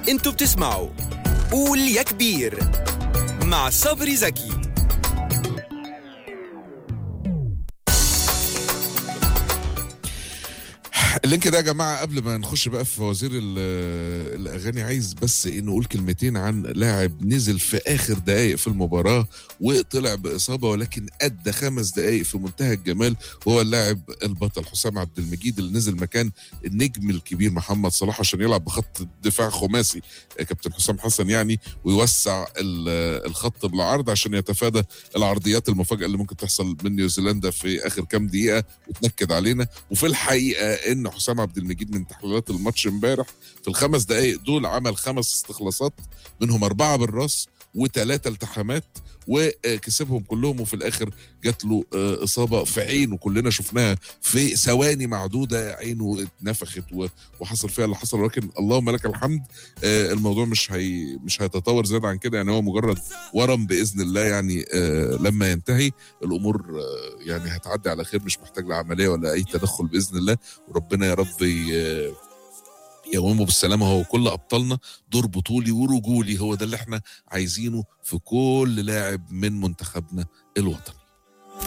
انتوا بتسمعوا قول يا كبير مع صبري زكي اللينك ده يا جماعه قبل ما نخش بقى في فوازير ال- الاغاني عايز بس إيه نقول كلمتين عن لاعب نزل في اخر دقائق في المباراه وطلع باصابه ولكن ادى خمس دقائق في منتهى الجمال وهو اللاعب البطل حسام عبد المجيد اللي نزل مكان النجم الكبير محمد صلاح عشان يلعب بخط دفاع خماسي كابتن حسام حسن يعني ويوسع ال- الخط بالعرض عشان يتفادى العرضيات المفاجئه اللي ممكن تحصل من نيوزيلندا في اخر كام دقيقه وتنكد علينا وفي الحقيقه ان حسام عبد المجيد من تحليلات الماتش امبارح في الخمس دقائق دول عمل خمس استخلاصات منهم اربعه بالراس وثلاثه التحامات وكسبهم كلهم وفي الاخر جات له آه، اصابه في عينه كلنا شفناها في ثواني معدوده عينه اتنفخت و- وحصل فيها اللي حصل ولكن اللهم لك الحمد آه، الموضوع مش هي مش هيتطور زياده عن كده يعني هو مجرد ورم باذن الله يعني آه، لما ينتهي الامور آه، يعني هتعدي على خير مش محتاج لعمليه ولا اي تدخل باذن الله وربنا يا رب ي- يقوموا بالسلامه هو كل ابطالنا دور بطولي ورجولي هو ده اللي احنا عايزينه في كل لاعب من منتخبنا الوطني